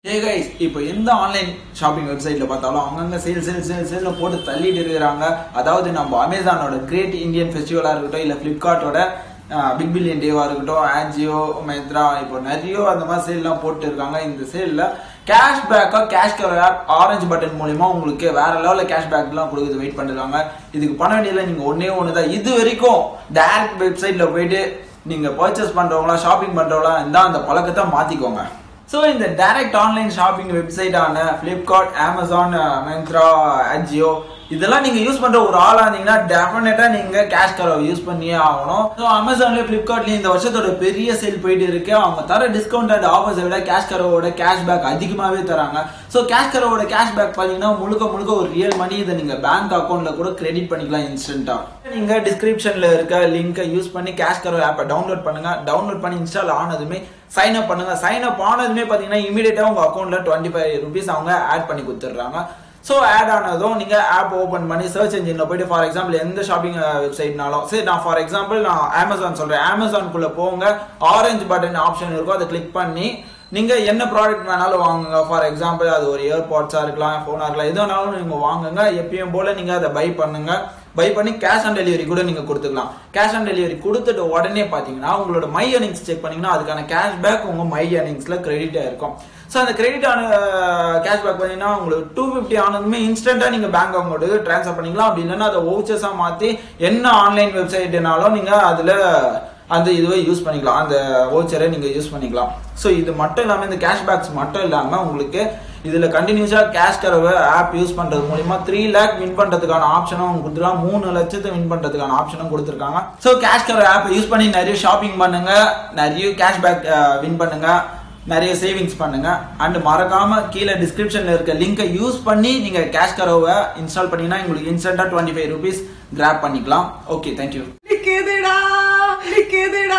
ஏ guys இப்போ எந்த online shopping வெப்சைட்ல பார்த்தாலும் அங்கங்க சேல் சேல் சேல் சேல்ல போட்டு தள்ளிட்டு இருக்கிறாங்க அதாவது நம்ம அமேசானோட கிரேட் இந்தியன் ஃபெஸ்டிவலா இருக்கட்டும் இல்ல பிளிப்கார்ட்டோட பிக் பில்லியன் டேவா இருக்கட்டும் ஆஜியோ மெத்ரா இப்போ நிறைய அந்த மாதிரி சேல்லாம் போட்டு இருக்காங்க இந்த சேல்ல கேஷ் பேக்கா cash cover app orange button மூலியமா உங்களுக்கு வேற லெவலில் கேஷ் பேக்லாம் கொடுக்குது வெயிட் பண்ணிருக்காங்க இதுக்கு பண்ண வேண்டியதில்லை நீங்க ஒன்னே ஒன்று தான் இது வரைக்கும் டேரக்ட் வெப்சைட்ல போயிட்டு நீங்க பர்ச்சேஸ் பண்றவங்களா ஷாப்பிங் பண்றவங்களா இருந்தா அந்த பழக்கத்தை மாத்திக்கோங்க ஸோ இந்த டைரக்ட் ஆன்லைன் ஷாப்பிங் வெப்சைட்டான ஃப்ளிப்கார்ட் அமேசான் மென்த்ரா அஜியோ இதெல்லாம் நீங்க யூஸ் பண்ற ஒரு ஆளா இருந்தீங்கன்னா டெஃபினட்டா நீங்க கேஷ் கரவை யூஸ் பண்ணியே ஆகணும் ஸோ அமேசான்லயும் ஃபிளிப்கார்ட்லயும் இந்த வருஷத்தோட பெரிய சேல் போயிட்டு இருக்கு அவங்க தர டிஸ்கவுண்ட் அண்ட் ஆஃபர்ஸை விட கேஷ் கரவோட கேஷ்பேக் அதிகமாகவே தராங்க ஸோ கேஷ் கரவோட கேஷ்பேக் பார்த்தீங்கன்னா முழுக்க முழுக்க ஒரு ரியல் மணி இதை நீங்க பேங்க் அக்கௌண்ட்ல கூட கிரெடிட் பண்ணிக்கலாம் இன்ஸ்டன்ட்டா நீங்க டிஸ்கிரிப்ஷன்ல இருக்க லிங்கை யூஸ் பண்ணி கேஷ் கரோ ஆப்பை டவுன்லோட் பண்ணுங்க டவுன்லோட் பண்ணி இன்ஸ்டால் ஆனதுமே சைன் அப் பண்ணுங்க சைன் அப் ஆனதுமே பார்த்தீங்கன்னா இமீடியட்டா உங்க அக்கௌண்ட்ல டுவெண்ட்டி ஃபைவ் ருபீஸ் அவங்க ஆட் பண்ணி கொடுத்துட்றாங்க ஸோ ஆட் ஆனதும் நீங்க ஆப் ஓபன் பண்ணி சர்ச் இன்ஜின்ல போயிட்டு ஃபார் எக்ஸாம்பிள் எந்த ஷாப்பிங் வெப்சைட்னாலும் சரி நான் ஃபார் எக்ஸாம்பிள் நான் அமேசான் சொல்றேன் அமேசான்குள்ள போங்க ஆரஞ்சு பட்டன் ஆப்ஷன் இருக்கும் அதை கிளிக் பண்ணி நீங்க என்ன ப்ராடக்ட் வேணாலும் வாங்குங்க ஃபார் எக்ஸாம்பிள் அது ஒரு இயர்பாட்ஸா இருக்கலாம் ஃபோனா இருக்கலாம் எது வேணாலும் நீங்க வாங்குங்க எப்பயும் போல நீங்க அதை பை பண்ணுங்க பை பண்ணி கேஷ் ஆன் டெலிவரி கூட நீங்க கொடுத்துக்கலாம் கேஷ் ஆன் டெலிவரி கொடுத்துட்டு உடனே பாத்தீங்கன்னா உங்களோட மை earnings செக் பண்ணீங்கன்னா அதுக்கான கேஷ் பேக் உங்க மை earningsல கிரெடிட் ஆயிருக்கும் ஸோ அந்த கிரெடிட் ஆன கேஷ் பேக் பார்த்தீங்கன்னா உங்களுக்கு டூ ஃபிஃப்டி ஆனதுமே இன்ஸ்டன்டா நீங்க பேங்க் அக்கௌண்ட்டுக்கு ட்ரான்ஸ்ஃபர் பண்ணிக்கலாம் அப்படி இல்லைன்னா அதை வவுச்சர்ஸா மாத்தி என்ன ஆன்லைன் வெப்சைட்னாலும் நீங்க அதுல அந்த இதுவை யூஸ் பண்ணிக்கலாம் அந்த வவுச்சரை நீங்க யூஸ் பண்ணிக்கலாம் ஸோ இது மட்டும் இல்லாம இந்த கேஷ்பேக்ஸ் மட்டும் இல்லாம உங்களுக்கு இதுல கண்டினியூஸா கேஷ் கரவை ஆப் யூஸ் பண்றது மூலியமா த்ரீ லேக் வின் பண்றதுக்கான ஆப்ஷனும் கொடுத்துருக்காங்க மூணு லட்சத்தை வின் பண்றதுக்கான ஆப்ஷனும் கொடுத்துருக்காங்க ஸோ கேஷ் கரவை ஆப் யூஸ் பண்ணி நிறைய ஷாப்பிங் பண்ணுங்க நிறைய கேஷ்பேக் வின் பண்ணுங்க நிறைய சேவிங்ஸ் பண்ணுங்க அண்ட் மறக்காம கீழே டிஸ்கிரிப்ஷன்ல இருக்க லிங்கை யூஸ் பண்ணி நீங்க கேஷ் கரோவை இன்ஸ்டால் பண்ணீங்கன்னா உங்களுக்கு இன்ஸ்டன்டா டுவெண்ட்டி ஃபைவ் ருபீஸ் கிராப் பண்ணிக்கலாம் ஓகே தேங்க்யூ நிக்குதுடா நிக்குதுடா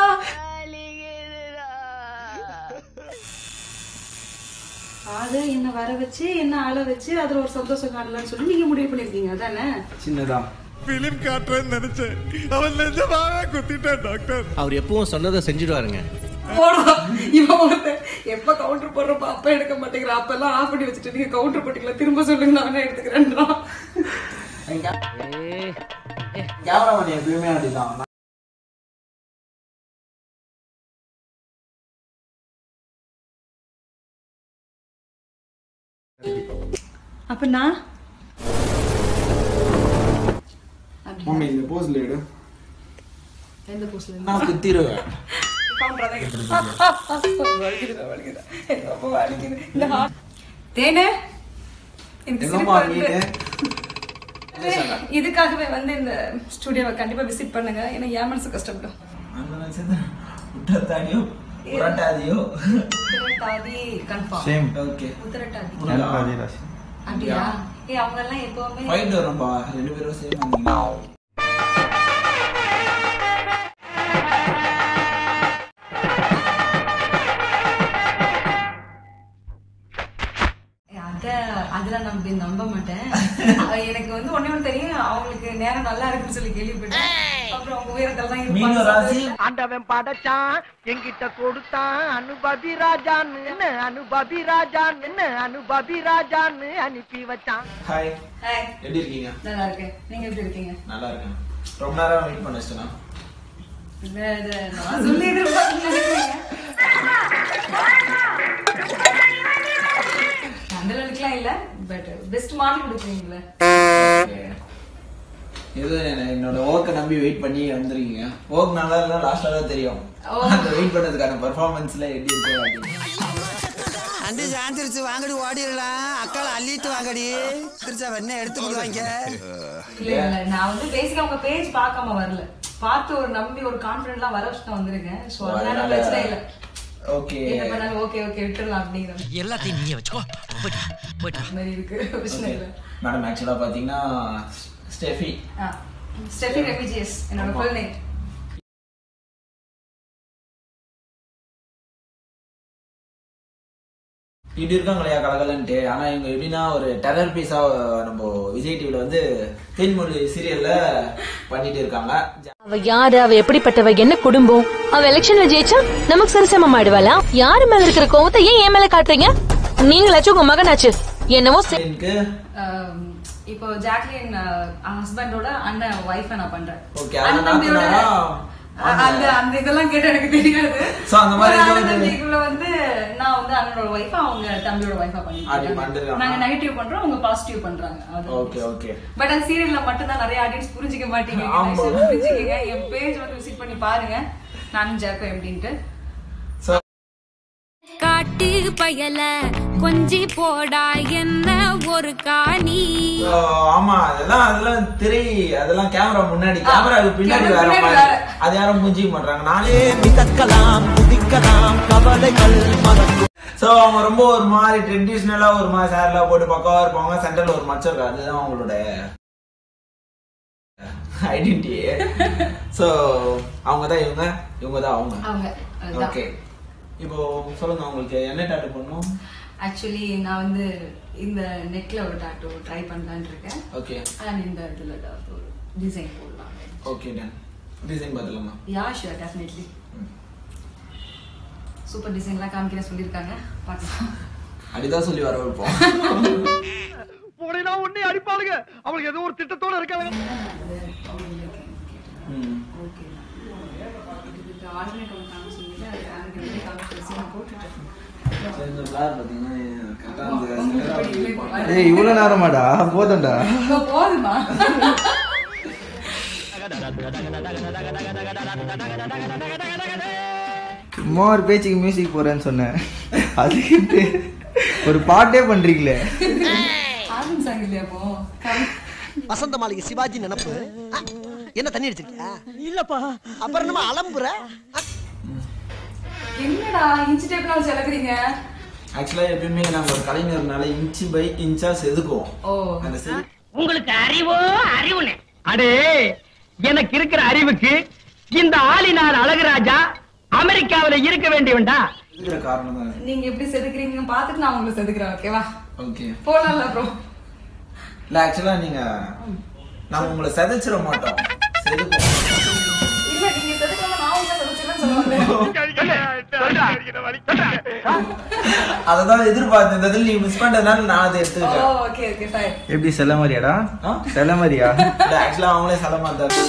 ஆளு என்ன வர வச்சு என்ன ஆள வச்சு அதுல ஒரு சந்தோஷம் காணலன்னு சொல்லி நீங்க முடிவு பண்ணிருக்கீங்க அதானே சின்னதா பிலிம் காட்டுறேன்னு நினைச்சேன் அவன் நிஜமாவே குத்திட்டான் டாக்டர் அவர் எப்பவும் சொன்னதை செஞ்சுடுவாருங்க போடுவா இவன் ஒருத்தன் எப்ப கவுண்டர் போடுறப்ப அப்ப எடுக்க மாட்டேங்கிற அப்ப எல்லாம் ஆஃப் பண்ணி வச்சுட்டு நீங்க கவுண்டர் போட்டீங்களா திரும்ப சொல்லுங்க நான் எடுத்துக்கிறேன்றான் கேமராமேன் எப்பயுமே அப்படிதான் அப்ப நான் மம்மி இந்த போஸ்ல எடு எந்த போஸ்ட்ல நான் குத்திடுவேன் தேனே எனக்கு எங்கம்மா சிரிப்பா வீடு இருக்கு. இதுக்காகவே வந்து இந்த ஸ்டுடியோவை கண்டிப்பா விசிட் பண்ணுங்க ஏன்னா என் மனசு கஷ்டப்படும் அந்த நினைச்சது உத்தரத்தாடியோ புரட்டாதியோ உத்திரட்டாதி கன்ஃபார்ம் சேம் ஓகே உத்திரட்டாதி அப்படியா ஏ அவங்க எல்லாம் எப்பவுமே ஃபைட் வரும்பா ரெண்டு பேரும் சேம் வந்தீங்க அத அதெல்லாம் நம்பி நம்ப மாட்டேன் அஹ் எனக்கு வந்து ஒண்ணே ஒண்ணு தெரியும் அவங்களுக்கு நேரம் நல்லா இருக்குன்னு சொல்லி கேள்விப்பட்டேன் அப்புறம் அவங்க உயரத்துல தான் மீன ராசி இருப்பாங்க ஆண்டவன் படைச்சான் என்கிட்ட கொடுத்தான் அனுபவி ராஜான்னு என்ன அனுபவி ராஜான்னு என்ன அனுபவி ராஜான்னு அனுப்பி வச்சான் ஹாய் ஹாய் எப்படி இருக்கீங்க நல்லா இருக்கேன் நீங்க எப்படி இருக்கீங்க நல்லா இருக்கேன் ரொம்ப நேரம் வெயிட் பண்ண வச்சுனா இது இது நான் சொல்லி எதிர்பார்த்து நினைக்கிறீங்க அந்த அளவுக்குலாம் இல்ல பட் பெஸ்ட் மார்க் கொடுக்குறீங்களே ஏதோ என்ன- என்னோட ஒர்க்கை நம்பி வெயிட் பண்ணி வந்திருக்கீங்க ஒர்க் நல்லா இருந்தா லாஸ்டா தான் தெரியும் ஓ. அந்த வெயிட் பண்ணதுக்கான பெர்ஃபார்மன்ஸ்ல எப்படி இருக்கு அப்படின்னு அண்டி சாந்திரிச்சு வாங்கடி ஓடிடலாம் அக்கால அள்ளிட்டு வாங்கடி திருச்சா வெண்ணெய் எடுத்துக்கிடுவாங்க இல்ல இல்ல நான் வந்து பேசிக்கா உங்க பேஜ் பார்க்காம வரல பார்த்து ஒரு நம்பி ஒரு கான்பிடென்ட்லாம் வர வச்சு தான் வந்திருக்கேன் ஸோ அதனால பிரச்சனை இல்ல ஓகே என்ன பண்ணாலும் ஓகே ஓகே விட்டுடலாம் அப்படிங்கிற எல்லாத்தையும் நீயே வச்சுக்கோ போயிட்டு போயிட்டு மாதிரி இருக்கு பிரச்சனை இல்ல மேடம் ஆக்சுவலா பாத்தீங்கன்னா ஸ்டெஃபி ஆ ஸ்டெஃபி ரெமிஜியஸ் என்னோட ஃபுல் நேம் இப்படி இருக்காங்க இல்லையா கலகலன்ட்டு ஆனா இவங்க எப்படின்னா ஒரு டெரர் பீஸா நம்ம விஜய் டிவில வந்து தேன்மொழி சீரியல்ல பண்ணிட்டு இருக்காங்க அவ யாரு அவ எப்படிப்பட்டவ என்ன குடும்பம் அவ எலெக்ஷன்ல ஜெயிச்சா நமக்கு சரிசமம் ஆயிடுவாளா யாரு மேல இருக்கிற கோவத்தை ஏன் என் மேல காட்டுறீங்க நீங்களாச்சும் உங்க மகனாச்சு என்னவோ செ- எனக்கு ஆம், இப்போ ஜாக்லின் ஹஸ்பண்டோட அண்ணன் ஒய்ஃபை நான் பண்றேன் Okay, அதான் அண்ணன் தம்பியோட நாத்தனாரா? அ- அந்த அந்த இதெல்லாம் கேட்டு எனக்கு தெரியாது So, அந்த மாதிரி ஒரு ஏதோ அண்ணன் ஒரு- தம்பிக்குள்ள வந்து நான் வந்து அண்ணனோட ஒய்ஃபா அவங்க தம்பியோட ஒய்ஃபா அப்படி பண்ணிட்டு பண்ணிருக்காங்க. நாங்க நெகட்டிவ் பண்றோம் அவங்க பாசிட்டிவ் பண்றாங்க அது ஓகே ஓகே பட் அந்த சீரியல்ல மட்டும் தான் நிறைய ஆடியன்ஸ் புரிஞ்சுக்க மாட்டீங்க ஆமா. Guys, புரிஞ்சுக்கங்க என் பேஜ் வந்து விசிட் பண்ணி பாருங்க நானும் ஜாக்கோ எப்படின்ட்டு ஸோ காட்டு பயல கொஞ்சி போடா என்ன ஒரு காணி So, ஆமா அதெல்லாம் அதெல்லாம் திரை அதெல்லாம் கேமரா முன்னாடி கேமராவுக்கு பின்னாடி camera வேற பின்னாடி மாதிரி வேற. அது யாரும் புரிஞ்சிக்க மாட்டாங்க நானே மிதக்கலாம் குதிக்கலாம் கவலைகள் மறக்கும் சோ அவங்க ரொம்ப ஒரு மாதிரி ட்ரெடிஷ்னலா ஒரு மாதிரி சேர்லாம் போட்டு பக்கவா இருப்பாங்க சென்டர்ல ஒரு மச்சம் இருக்கு அதுதான் அவங்களோட ஐடென்டிட்டி சோ அவங்க தான் இவங்க இவங்க தான் அவங்க அவங்க அதுதான். ஓகே இப்போ சொல்லுங்க உங்களுக்கு என்ன டாட்டு பண்ணும் ஆக்சுவலி நான் வந்து இந்த நெக்ல ஒரு டாட்டூ ட்ரை பண்ணலான்னு இருக்கேன் ஓகே அண்ட் இந்த இதுல ஏதாவது ஒரு டிசைன் போடலாம் ஓகே டன் டிசைன் பார்த்துலாமா யா ஷுவர் டெஃபினெட்லி சூப்பர் டிசைன்லாம் காமிக்கிறேன் சொல்லியிருக்காங்க பார்க்கலாம் அப்படிதான் சொல்லி வர வைப்போம் போனா உன்னை அடிப்பாளுங்க அவளுக்கு ஏதோ ஒரு திட்டத்தோட இருக்காங்க ம். ஓகே இதுக்கு ஆல்டர்னேட் ஒன்று காமிச்சு சொன்னீங்க அது எனக்கு எப்படி காமிச்சு டிசைன் போட்டுட்டேன் சரி, இந்த flower பாத்தீங்கன்னா correct ஆ அந்த ஏய் இவ்வளவு நேரமாடா போதும்டா இப்போ போதுமா சும்மா ஒரு பேச்சுக்கு மியூசிக் போறேன்னு சொன்னேன் அதுக்கு ஒரு பாட்டே பண்றீங்களே ஆரம்பிச்சாங்க இல்லையா அப்போ காமி. வசந்த மாளிகை சிவாஜி நினப்பு ஆ, என்ன தண்ணி அடிச்சிருக்கியா இல்லப்பா அப்புறம் நம்ம அலம்புற என்னடா இன்ச்சு டேப்லாம் வச்சு இழக்கிறீங்க ஆக்சுவலா எப்பயுமே நாங்க ஒரு கலைஞர்னால இன்ச்சு பை இன்ச்சா செதுக்குவோம் ஓ அந்த செது உங்களுக்கு அறிவோ அறிவுனே அடே எனக்கு இருக்கிற அறிவுக்கு இந்த ஆளினார் அழகுராஜா அமெரிக்காவில இருக்க வேண்டியவன்டா செதுக்குற காரணம் தான் நீங்க எப்படி செதுக்குறீங்கன்னு பார்த்துட்டு நான் உங்களை செதுக்குறேன் ஓகேவா ஓகே போலாம்ல ப்ரோ இல்ல ஆக்சுவலா நீங்க நாங்க உங்களை செதைச்சிட மாட்டோம் செதுக்குவோம் இல்ல நீங்க செதுக்காம நான் உங்களை செதுச்சுன்னு சொல்லுவாங்க அததான் எதிர்பார்த்தேன் இந்த இதில் நீங்க மிஸ் பண்றதுனால நான் அதை எடுத்துக்கிட்டேன் ஓகே ஓகே ஃபைன் எப்படி செல்ல மாதிரியாடா ஆ? செல்ல மாதிரியா ஆக்சுவலா அவங்களே சொல்ல மாட்டாரு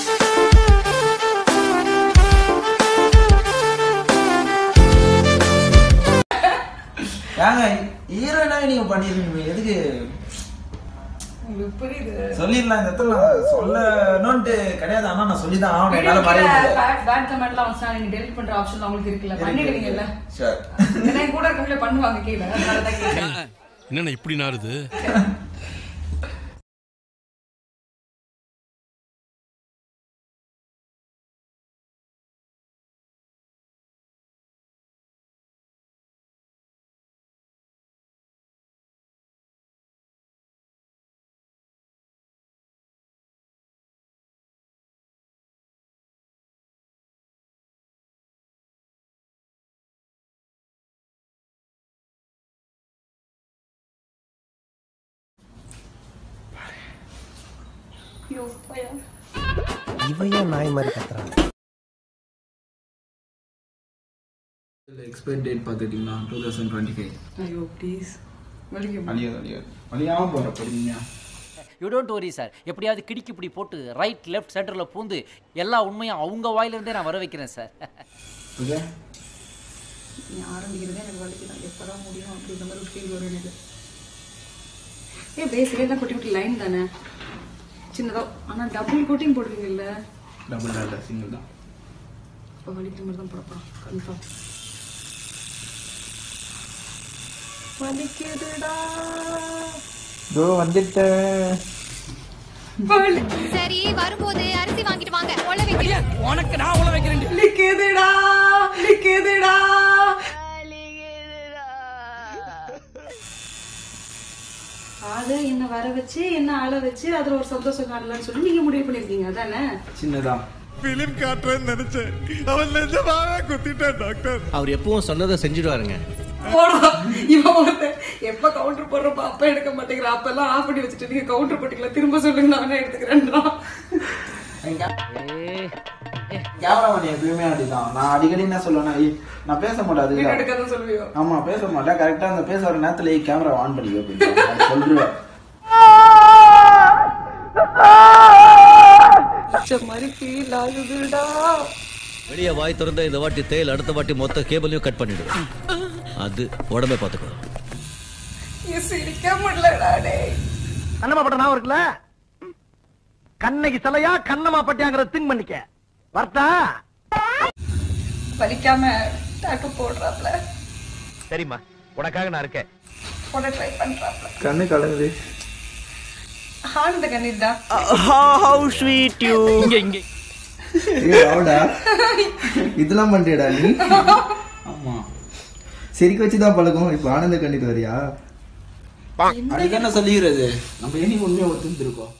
ஏங்க ஹீரோயினாவே நீங்க பண்ணிருக்கீங்க எதுக்கு உங்களுக்கு புரியுது சொல்லிடலாம் இந்த இடத்துல நான் சொல்லணும்ட்டு கிடையாது ஆனா நான் சொல்லிதான் ஆகணும் என்னால மறைய முடியல பேட் கமெண்ட்லாம் வந்துச்சுன்னா நீங்க டெலிட் பண்ற ஆப்ஷன் உங்களுக்கு இருக்குல்ல பண்ணிடுவீங்கல்ல Sure. ஏன்னா என் கூட இருக்கவங்களே பண்ணுவாங்க கீழே அதனால தான் கேட்டேன் என்னண்ணா இப்படி நாருது ஐயோ பயம் இவையா நாய் மாதிரி கத்துறான் எக்ஸ்பைரி டேட் பார்த்துட்டீங்கன்னா டூ தௌசண்ட் டுவெண்ட்டி ஃபைவ் ஐயோ ப்ளீஸ் வலிக்கும் அழியாது அழியாது அழியாம போற பொறுமையா யூ டோன்ட் வரி சார் எப்படியாவது கிடிக்கி இப்படி போட்டு ரைட் லெஃப்ட் சென்டரில் பூந்து எல்லா உண்மையும் அவங்க வாயிலிருந்தே நான் வர வைக்கிறேன் சார் ஓகே நீ ஆரம்பிக்கிறதே எனக்கு வலிக்குதான் எப்பதான் முடியும் அப்படின்ற மாதிரி ஒரு ஃபீல் வரும் எனக்கு ஏ பேசிக்கே தான் குட்டி குட்டி லைன் தானே சின்னதா ஆனா டபுள் கோட்டிங் போடுவீங்கல்ல டபுள் டாட்டா சிங்கிள் தான் இப்போ வலிக்கிற மாதிரி தான் போடப்போம் கன்ஃபார்ம் வலிக்குதுடா இதோ வந்துட்டேன் சரி வரும்போது அரிசி வாங்கிட்டு வாங்க உள்ள வைக்கிறேன் உனக்கு நான் உள்ள வைக்கிறேன் லிக்குதுடா லிக்குதுடா அது என்ன வர வச்சு என்ன ஆள வச்சு அதுல ஒரு சந்தோஷம் காணலாம்னு சொல்லி நீங்க முடிவு பண்ணிருக்கீங்க அதானே சின்னதான் பிலிம் காட்டுறேன்னு நினைச்சேன் அவன் நிஜமாவே குத்திட்டான் டாக்டர் அவர் எப்பவும் சொன்னதை செஞ்சுடுவாருங்க போடா இவன் ஒருத்தன் கவுண்டர் போடுறப்ப அப்ப எடுக்க மாட்டேங்கிற அப்ப எல்லாம் ஆஃப் பண்ணி வச்சுட்டு நீங்க கவுண்டர் போட்டீங்களா திரும்ப சொல்லுங்க நானே எடுத்துக்கிறேன்டா கேமராமேன் எப்பயுமே அப்படிதான் நான் அடிக்கடி என்ன சொல்லுவேன்னா "ஏய், நான் பேச மாட்டேன் வீடியோ அதுக்கு எடுக்காத சொல்லுவியோ ஆமா பேச மாட்டேன் கரெக்டா அந்த பேச வர நேரத்துல கேமரா ஆன் பண்ணிக்கோ அப்படின்னு நான் சொல்றேன் இந்த மாதிரி ஃபீல் ஆகுதுடா வெளியே வாய் திறந்த இந்த வாட்டி தேல் அடுத்த வாட்டி மொத்த கேபிளையும் கட் பண்ணிடுவேன் அது உடம்பே பார்த்துக்கோ நீ சிரிக்க முடியலடா டேய் கண்ணம்மா பட்ட ஞாபகம் இருக்குல்ல கண்ணகி சிலையா கண்ணம்மா பட்டியாங்கிற திங்க் பண்ணிக்க வர்த்தா வலிக்காம டாட்டு போடுறாப்ல சரிம்மா உனக்காக நான் இருக்கேன் போட ட்ரை பண்றாப்ல கண்ணு கலங்குது ஆனந்த கண்ணீர் தான் ஹவு ஸ்வீட் யூ இங்க இங்க ஏய் அவடா இதெல்லாம் பண்றியடா நீ ஆமா சிரிக்க வச்சுதான் பழக்கம் இப்ப ஆனந்த கண்ணீர் வரியா அதுக்கு என்ன சொல்லிக்கிறது நம்ம இனி உண்மையை ஒத்துருக்கோம்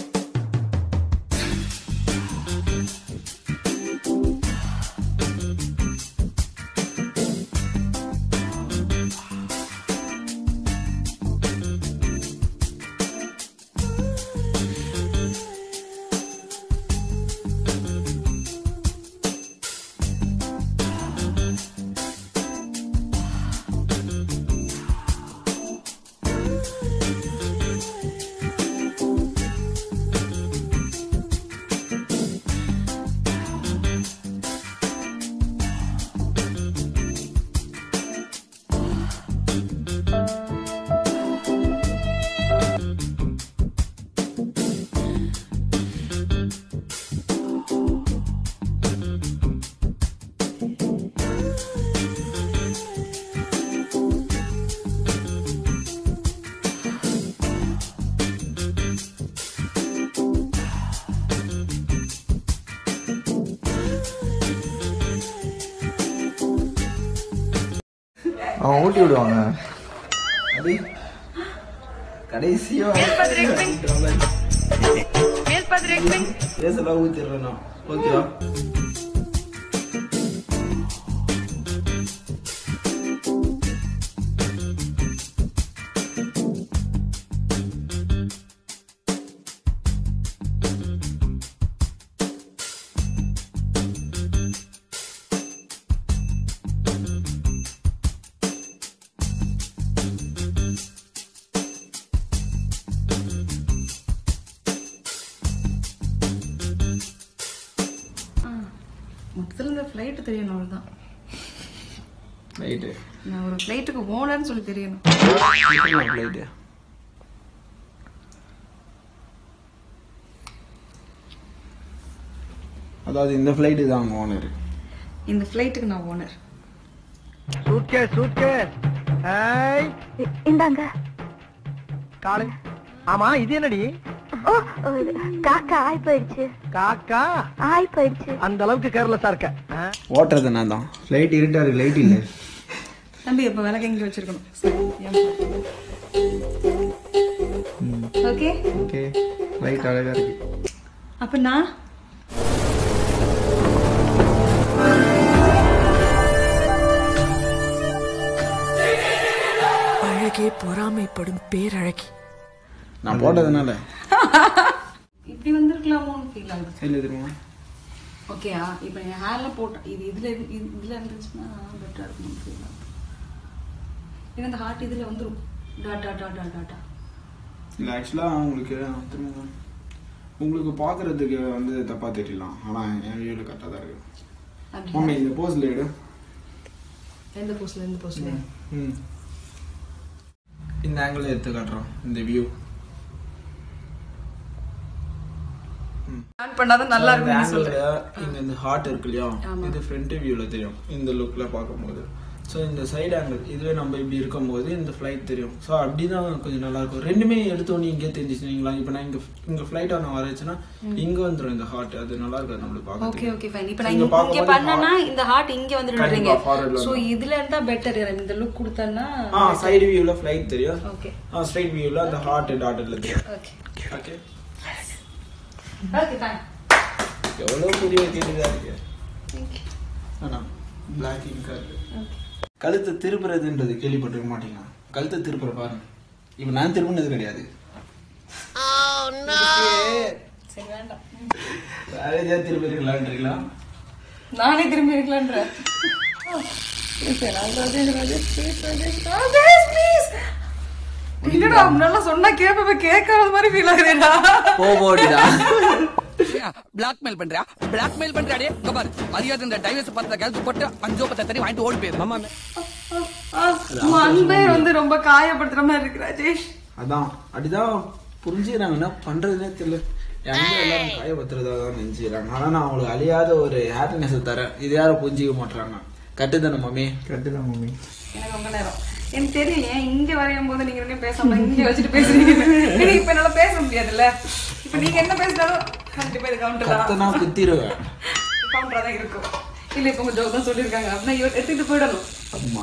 அவன் ஊட்டி விடுவாங்க அது கடைசியா பேசலாம் ஊத்திடுறேன் நான் ஓகேவா மொத்தத்தில் இந்த ஃப்ளைட்டு தெரியணும் அவ்வளோதான் ரைட்டு நான் ஒரு ஃப்ளைட்டுக்கு ஓனர்னு சொல்லி தெரியணும் ஃப்ளைட்டு அதாவது இந்த ஃப்ளைட்டு தான் ஓனர் இந்த ஃப்ளைட்டுக்கு நான் ஓனர் சூட்கேஸ் சூட்கேஸ் ஏய் இந்தாங்க காலை ஆமா இது என்னடி ஓ காக்கா ஆய் போயிடுச்சு காக்கா ஆய் போயிடுச்சு அந்த அளவுக்கு கேர்லெஸ்ஸா இருக்க ஆ? ஓட்டுறது நான் தான் லைட் இருட்டா இருக்கு லைட் இல்ல தம்பி இப்போ விளக்கு எங்கே வச்சிருக்கணும் ஓகே ஓகே லைட் அழகா இருக்கு அப்போ நான் அழகே பொறாமைப்படும் பேரழகி நான் போட்டதுனால இப்படி வந்திருக்கலாமோன்னு ஃபீல் ஆகுது சரி தெரியுமா ஓகேயா இப்போ என் ஹேர்ல போட்டேன் இது இதுல இரு- இது இதுல இருந்துச்சுன்னா பெட்டரா இருக்கும்னு ஃபீல் ஆகுது ஏன்னா இந்த ஹார்ட் இதுல வந்துரும் டாட்டா டாட்டா டாட்டா இல்லை ஆக்சுவலாக உங்களுக்கு திரும்ப உங்களுக்கு பார்க்கறதுக்கு வந்து தப்பாக தெரியலாம் ஆனால் என் வியூவில் கரெக்டாக தான் இருக்கு அப்படி மம்மி இந்த போஸ்ல எடு எந்த போஸ்ட்ல எந்த போஸ்ட்ல ம் இந்த ஆங்கிள் எடுத்து காட்டுறோம் இந்த வியூ ஆன் பண்ணாதான் நல்லா இந்த இருக்கும் ஆங்கிள் இங்க இந்த ஹார்ட் இருக்கு இல்லையா ஆமா. இது ஃப்ரண்ட் வியூல தெரியும் இந்த லுக்ல பார்க்கும்போது ஸோ இந்த சைடு ஆங்கிள் இதுவே நம்ம இப்படி இருக்கும்போது இந்த ஃப்ளைட் தெரியும் ஸோ அப்படிதான் கொஞ்சம் நல்லா இருக்கும் ரெண்டுமே எடுத்தோன்னே இங்கே தெரிஞ்சிச்சுங்களா இப்போ நான் இங்க இங்க ஃப்ளைட் நான் வரச்சுன்னா இங்க வந்துடும் இந்த ஹார்ட் அது நல்லா இருக்காது நம்மளுக்கு ஓகே பார்க்கறதுக்கு ஓகே ஃபைன் இப்போ நான் இங்க இங்க பார்க்கும்போது பண்ணனா இந்த ஹார்ட் இங்க வந்துடுறீங்க கண்டிப்பா, forward ல சோ வந்துரும். இதுல இருந்தா பெட்டர் இந்த லுக் கொடுத்தனா ஆ சைடு வியூல ஃப்ளைட் தெரியும் ஓகே ஆ ஸ்ட்ரைட் வியூல அந்த ஹார்ட் டாட்டட்ல தெரியும் ஓகே ஓகே ஓகே ஃபைன் எவ்வளவு புரிய கேட்டுதா இருக்கு ஆனா பிளாக் இங்கா இருக்கு கழுத்தை திருப்புறதுன்றது கேள்விப்பட்டிருக்க மாட்டீங்களா கழுத்தை திருப்புற பாருங்க இப்போ நான் திரும்பினது கிடையாது சரி வேண்டாம் வேற ஏதாவது திருப்பி இருக்கலான்றீங்களா நானே திரும்பி இருக்கலான்ற இல்லடா முன்னால சொன்னா கேப்ப கேட்காத மாதிரி ஃபீல் ஆகுறேடா போடிடா பிளாக்மெயில் பண்றியா பிளாக்மெயில் பண்றியாடே இங்க பாரு மரியாதை இந்த டைவர்ஸ் பத்திர கருத்து போட்டு அஞ்சோ பத்த தண்ணி வாங்கிட்டு ஓடி போயிரு மாமா உன் அன்பே வந்து ரொம்ப காயப்படுத்துற மாதிரி இருக்கு ராஜேஷ் அதான் அப்படிதான் புரிஞ்சுக்கிறாங்க என்ன பண்றதுனே தெரியல எங்க எல்லாரும் காயப்படுத்துறதா தான் நினைச்சுக்கிறாங்க ஆனா நான் அவங்களுக்கு அழியாத ஒரு ஹாப்பினஸ் தரேன் இது யாரும் புரிஞ்சிக்க மாட்டாங்க கட்டுதானே மம்மி கட்டுதான் மம்மி எனக்கு ரொம்ப நேரம் எனக்கு தெரியும் ஏன் இங்க வரையும் போது நீங்க ரெண்டும் பேசாம இங்க வச்சுட்டு பேசுறீங்க எனக்கு இப்ப என்னால பேச முடியாதுல்ல இப்ப நீங்க என்ன பேசினாலும் கண்டிப்பா இது கவுண்டர் கத்தனா தான் குத்திருவேன் கவுண்டரா தான் இருக்கும் இல்ல இப்ப உங்க ஜோக் தான் சொல்லிருக்காங்க அப்படின்னா இவர் எடுத்துட்டு போயிடணும் ஆமா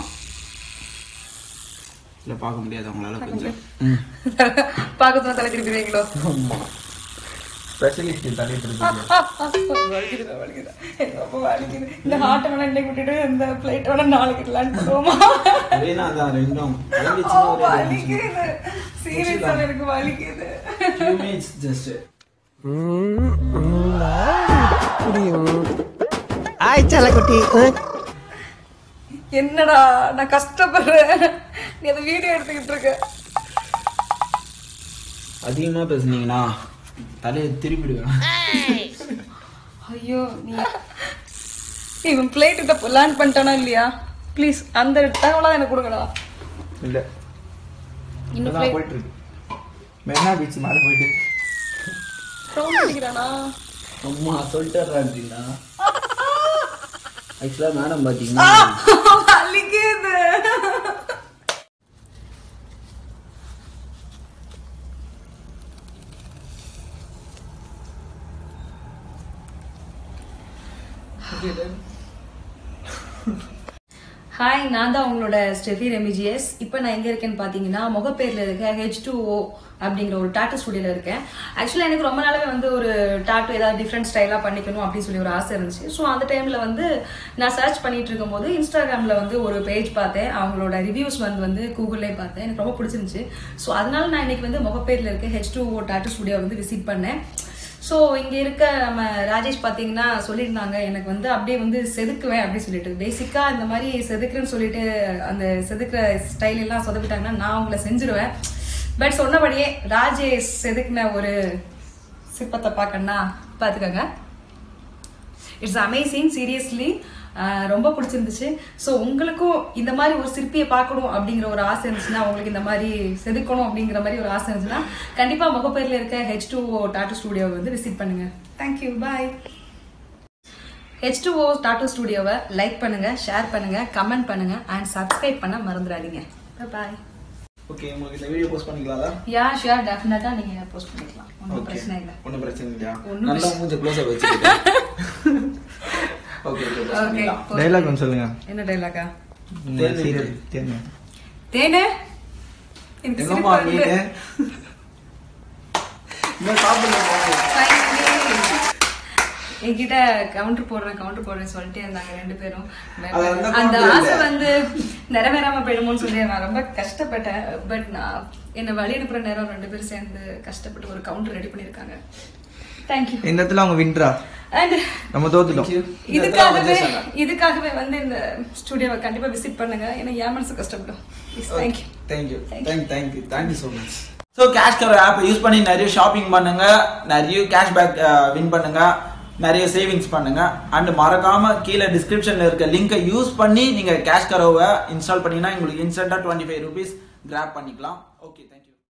இல்ல பார்க்க முடியாது அவங்களால கொஞ்சம் பாக்கத்துல தலை திருப்பிடுவீங்களோ ஆமா ஸ்பெஷலிஸ்ட் தலையிட்டு இருக்கீங்க வலிக்குதுடா, வலிக்குதுடா. எனக்கு ரொம்ப வலிக்குது. இந்த ஹார்ட் வேணா இன்னைக்கு விட்டுட்டு இந்த பிளைட் வேணா நாளைக்கு இடலான்னு போடுவோமா ஒரேனா அதான் ரெண்டும் வலிச்சுன்னா ஒரே வலிக்குது சீரியஸா எனக்கு வலிக்குது few minutes just ஆய் குட்டி என்னடா நான் கஷ்டப்படுறேன் நீ அந்த வீடியோ எடுத்துக்கிட்டு இருக்க அதிகமா பேசுனீங்கன்னா தலையை திருப்பிடுவேன் ஐயோ நீ இவன் பிளேட் கிட்ட லேண்ட் பண்ணிட்டானா இல்லையா ப்ளீஸ் அந்த தகவலா எனக்கு கொடுங்கடா இல்ல இன்னும் அதான் flight- போயிட்டு இருக்கு மெரினா பீச் மேல போயிட்டு சவுண்ட் அடிக்கிறானா அம்மா சொல்லிட்டுறாங்களா ஆக்சுவலா மேடம் பாத்தீங்கன்னா வலிக்குது ஹாய் நான் தான் உங்களோட ஸ்டெஃபி ரெமிஜியஸ் இப்போ நான் எங்கே இருக்கேன்னு பார்த்தீங்கன்னா முகப்பேரில் இருக்க ஹெச் டூ ஓ அப்படிங்கிற ஒரு டாட்டூ ஸ்டுடியோவில் இருக்கேன் ஆக்சுவலாக எனக்கு ரொம்ப நாளாவே வந்து ஒரு டாட்டூ ஏதாவது டிஃப்ரெண்ட் ஸ்டைலாக பண்ணிக்கணும் அப்படின்னு சொல்லி ஒரு ஆசை இருந்துச்சு ஸோ அந்த டைமில் வந்து நான் சர்ச் பண்ணிட்டு இருக்கும்போது இன்ஸ்டாகிராமில் வந்து ஒரு பேஜ் பார்த்தேன் அவங்களோட ரிவ்யூஸ் வந்து வந்து கூகுள்லேயே பார்த்தேன் எனக்கு ரொம்ப பிடிச்சிருந்துச்சு ஸோ அதனால நான் இன்னைக்கு வந்து முகப்பேரில் இருக்க H two O tattoo studio வந்து விசிட் பண்ணேன் ஸோ இங்கே இருக்க நம்ம ராஜேஷ் பார்த்தீங்கன்னா சொல்லியிருந்தாங்க எனக்கு வந்து அப்படியே வந்து செதுக்குவேன் அப்படின்னு சொல்லிட்டு பேசிக்காக இந்த மாதிரி செதுக்குறேன்னு சொல்லிட்டு அந்த செதுக்குற ஸ்டைல் எல்லாம் சொதப்பிட்டாங்கன்னா நான் உங்களை செஞ்சிருவேன் பட் சொன்னபடியே ராஜேஷ் செதுக்குன ஒரு சிற்பத்தை பார்க்கணும்னா பார்த்துக்கோங்க இட்ஸ் அமேசிங் சீரியஸ்லி ரொம்ப பிடிச்சிருந்துச்சு ஸோ உங்களுக்கும் இந்த மாதிரி ஒரு சிற்பியை பார்க்கணும் அப்படிங்கிற ஒரு ஆசை இருந்துச்சுன்னா உங்களுக்கு இந்த மாதிரி செதுக்கணும் அப்படிங்கிற மாதிரி ஒரு ஆசை இருந்துச்சுன்னா கண்டிப்பாக முகப்பேரில் இருக்க ஹெச் டூ ஓ டாட்டூ ஸ்டுடியோவை வந்து விசிட் பண்ணுங்க thank you bye H two O tattoo ஸ்டுடியோவை லைக் பண்ணுங்க ஷேர் பண்ணுங்க கமெண்ட் பண்ணுங்க அண்ட் சப்ஸ்கிரைப் பண்ண மறந்துடாதீங்க பாய் ஓகே உங்களுக்கு இந்த வீடியோ போஸ்ட் பண்ணிக்கலாம்ல யா ஷியர் டெஃபினட்டா நீங்க போஸ்ட் பண்ணிக்கலாம் ஒன்றும் Okay. பிரச்சனை இல்லை ஒண்ணும் பிரச்சனை இல்லையா ஒண்ணும் நல்லா பிரச்சனை- மூஞ்ச க்ளோஸ் வச்சுக்கிட்டேன் ஓகே ஓகே post ஓகே பண்ணிடலாம். டைலாக் ஒன்று சொல்லுங்க என்ன டைலாக்கா உங்க சீரியல் தேனு தேனே எனக்கு எங்கம்மா சிரிப்பு வீடு வருது. இன்னும் சாப்பிடல என்கிட்ட கவுண்டர் போடுறேன் கவுண்டர் போடுறேன் சொல்லிட்டே இருந்தாங்க ரெண்டு பேரும் அது அந்த அந்த counter ஆசை இல்ல. வந்து நிறைவேறாம போயிடுமோன்னு சொல்லி நான் ரொம்ப கஷ்டப்பட்டேன் பட் நான் என்னை வழி அனுப்புற நேரம் ரெண்டு பேரும் சேர்ந்து கஷ்டப்பட்டு ஒரு கவுண்டர் ரெடி பண்ணிருக்காங்க தேங்க்யூ இந்த இடத்துல அவங்க வின்ட்ரா அண்ட் நம்ம தோத்துட்டோம் இதுக்காகவே இதுக்காகவே வந்து இந்த ஸ்டுடியோவை கண்டிப்பா விசிட் பண்ணுங்க ஏன்னா என் மனசு கஷ்டப்படும் thank you thank you thank thank you thank you so much so cash cover ஆப்பை யூஸ் பண்ணி நிறைய ஷாப்பிங் பண்ணுங்க நிறைய கேஷ்பேக் வின் பண்ணுங்க நிறைய சேவிங்ஸ் பண்ணுங்க அண்ட் மறக்காம கீழே டிஸ்கிரிப்ஷன்ல இருக்க லிங்கை யூஸ் பண்ணி நீங்க கேஷ் கரோவை இன்ஸ்டால் பண்ணீங்கன்னா உங்களுக்கு இன்ஸ்டன்டா டுவெண்ட்டி ஃபைவ் ருபீஸ் கிராப் பண்ணிக்கலாம் ஓகே தேங்க்யூ